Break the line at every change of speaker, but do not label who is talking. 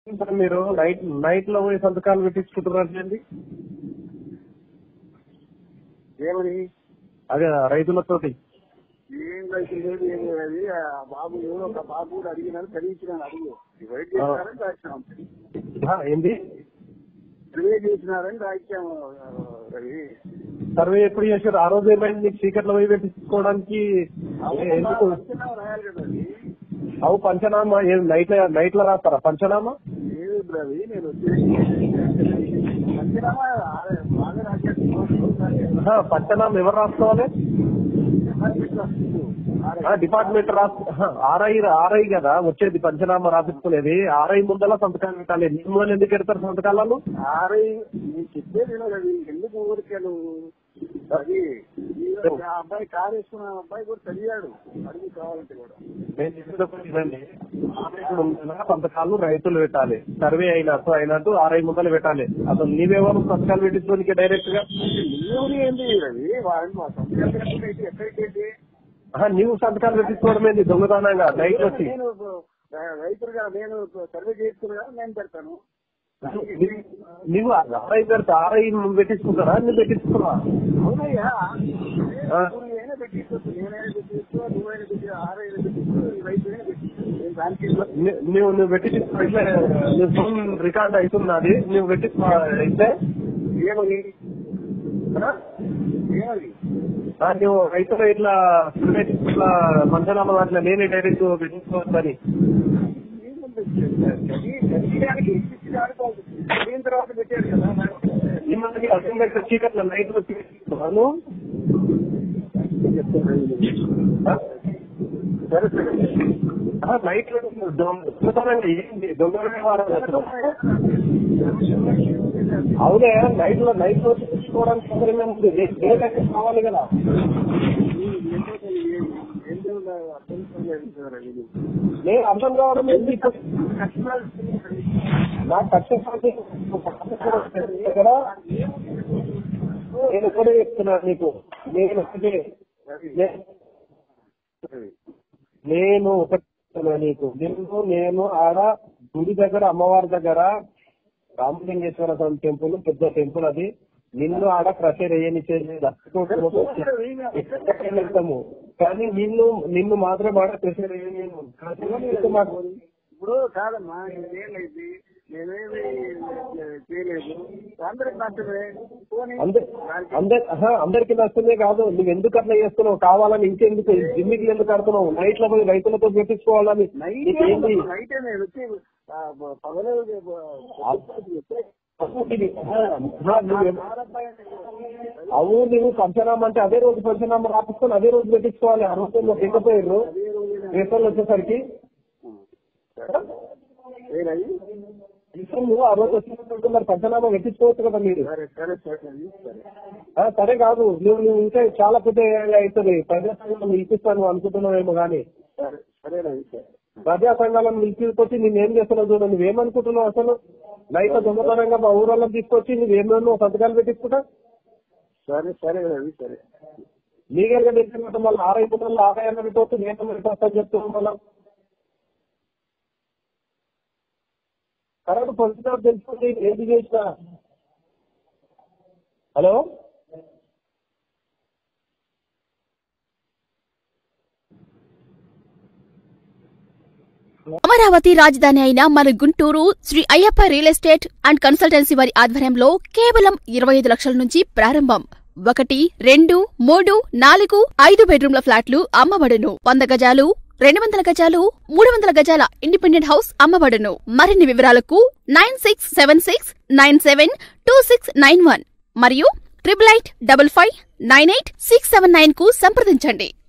Sir మీరు night night లో పోయి సంతకాలు పెట్టించుకుంటున్నారండి
ఏమని
అదే రైతులతోటి
ఏం రైతు లేదు ఏం లేదు అది ఆ బాబు ఎవరో ఒక బాబు కూడా అడిగినారు చదివించినాను అడుగు వెయిట్ చేసినారని రాసినాం
ఆ, ఏంది
సర్వే చేసినారని రాయించాము రవి
సర్వే ఎప్పుడు చేశారు ఆ రోజు ఏమైంది నీకు చీకట్లో పోయి పెట్టించుకోవడానికి ఏ- ఎందుకు
వచ్చినావు రాయాలి కదా అది
అవు పంచనామా ఏం నైట్ నైట్ లో రాస్తారా పంచనామా
లేదు రవి నేను వచ్చేసి పంచనామా ఆ- బాగా రాసేస్తున్నాను
ఆహా, పంచనామా ఎవరు రాసుకోవాలి ఆ, డిపార్ట్మెంట్ రాసు ఆర్ఐ ఆర్ఐ కదా వచ్చేది పంచనామా రాపించుకునేది ఆర్ఐ ముందల సంతకాలు పెట్టాలి మిమ్మల్ని ఎందుకు పెడతారు సంతకాలను
ఆరై నేను చెప్పేది వినవు రవి ఎందుకు ఊరికాను అది ఆ అబ్బాయి కారు వేసుకున్న అబ్బాయి కూడా చదివాడు అడిగి కావాలంటే కూడా
నేను చెప్పేది ఒకటి వినండి. ఆర్ఐ ముందల సంతకాలు రైతులు పెట్టాలి సర్వే అయినట్టు అయినట్టు ఆర్ఐ ముందల పెట్టాలి అసలు నీవెవరు సంతకాలు పెట్టించుకోనికి డైరెక్ట్ గా
నీవు ఏంది రవి వాడిని మా సంస్కృతి ఎక్కడికి
ఆహా, నీవు సంతకాలు పెట్టించుకోవడం ఏంది దొంగతనంగా నైట్ వచ్చి
నేను రైతులుగా నేను సర్వే చేస్తున్నా నేను పెడతాను
నీ- నీవు ఆర్ఐ పెడతా ఆర్ఐ నువ్వు పెట్టించుకుంటారా నువ్వు పెట్టించుకున్నా
అవునయ్యా
ఆ.
నేనే పెట్టించు నేనైనా పెట్టించు నువ్వైనా పెట్టి ఆరైనా పెట్టించు రైతులైనా పెట్టించు నేను దానికి
ని- నువ్వు నువ్వు పెట్టించుకో ఇట్లా నీ ఫోన్ రికార్డ్ అవుతున్నది నువ్వు పెట్టించుకో అయితే
ఏమని
ఆ?
ఏమని
ఆ, నువ్వు రైతులు ఇట్లా ఇట్లా మంచనామా అట్లా నేనే డైరెక్ట్ పెట్టించుకోవచ్చని
ఏముంది? చదివి- చదివించడానికి ఇప్పించడానికి వాళ్ళు చదివిన తర్వాత పెట్టారు కదా
ఈ మందికి అర్థం లేక చీకట్లో నైట్ వచ్చి పెట్టించుకున్నాను ఆ?
సరే సరే
ఆ, నైట్ లో దొంగతనంగా ఏంటి దొంగ వ్యవహారాలు అసలు. అవునే నైట్ లో నైట్ లో తెచ్చుకోవడానికి సౌకర్యం ఉంది డే- డే టైం కావాలి కదా నేను అర్థం కావడం ఏంటి ఇప్పుడు నాకు కష్టం కదా నేను ఒకటే చెప్తున్నా నీకు నేను ఒకటే నే- నేను ఒకటి చెప్తున్నా నీకు నిన్ను నేను ఆడ గుడి దగ్గర అమ్మవారి దగ్గర రామలింగేశ్వర స్వామి టెంపుల్ పెద్ద టెంపుల్ అది నిన్ను ఆడ ప్రెషర్ వేయనిచ్చేది వెళ్తాము కానీ నిన్ను నిన్ను మాత్రం ఆడ ప్రెషర్ వేయలేము మాకు
ఇప్పుడు కాదమ్మా నేనేమైంది నేనేమి చేయలేదు అందరికి నచ్చమే పోనీ
అందరి అందరి ఆహా, అందరికి నచ్చమే కాదు నువ్వు ఎందుకు అట్లా చేస్తున్నావు కావాలని ఇంకెందుకు జిమ్మికి ఎందుకు ఆడుతున్నావు నైట్ లో పోయి రైతులతో పెట్టించుకోవాలని
నైట్
నీకేంటి
నైట్ నేను వచ్చి పగలు
అవు నువ్వు పంచనామా అంటే అదే రోజు పంచనామా రాపిస్తాను అదే రోజు పెట్టించుకోవాలి ఆ రోజు నువ్వు ఎక్కపోయారు రేపర్లు వచ్చేసరికి
ఏనది
ఇప్పుడు నువ్వు ఆ రోజు వచ్చినట్టు మరి పంచనామా పెట్టించుకోవచ్చు కదా మీరు
సరే సరే సరే అది సరే
ఆ, సరే కాదు నువ్వు నువ్వు ఇంకా చాలా పెద్ద అవుతుంది ప్రజా సంఘాలను నిలిపిస్తాను అనుకుంటున్నావేమో కానీ
సరే సరేనది సరే
ప్రజా సంఘాలను నిలిపికొచ్చి నేనేం చేస్తున్నావు చూడ నువ్వేమనుకుంటున్నావు అసలు నైట్ దొంగతనంగా మా ఊరోళ్ళని తీసుకొచ్చి నువ్వేమో సంతకాలు పెట్టించుకుంటా
సరే సరే అది సరే
లీగల్ గా తెలిసినట్టు మళ్ళీ ఆరై పుట్టిన ఆదాయాన్ని పెట్టవచ్చు నేను పెట్టొస్తా చెప్తున్నాం మళ్ళీ కరెక్ట్ పొజిషన్ తెలుసుకుంటే ఏది చేసినా హలో
అమరావతి రాజధాని అయిన మన Guntur Sri Ayyappa real estate and consultancy వారి ఆధ్వర్యంలో కేవలం ఇరవై ఐదు లక్షల నుంచి ప్రారంభం ఒకటి రెండు మూడు నాలుగు ఐదు బెడ్రూమ్ల ఫ్లాట్లు అమ్మబడును వంద గజాలు రెండు వందల గజాలు మూడు వందల గజాల ఇండిపెండెంట్ హౌస్ అమ్మబడును మరిన్ని వివరాలకు nine six seven six nine seven two six nine one మరియు triple eight double five nine eight six seven nine కు సంప్రదించండి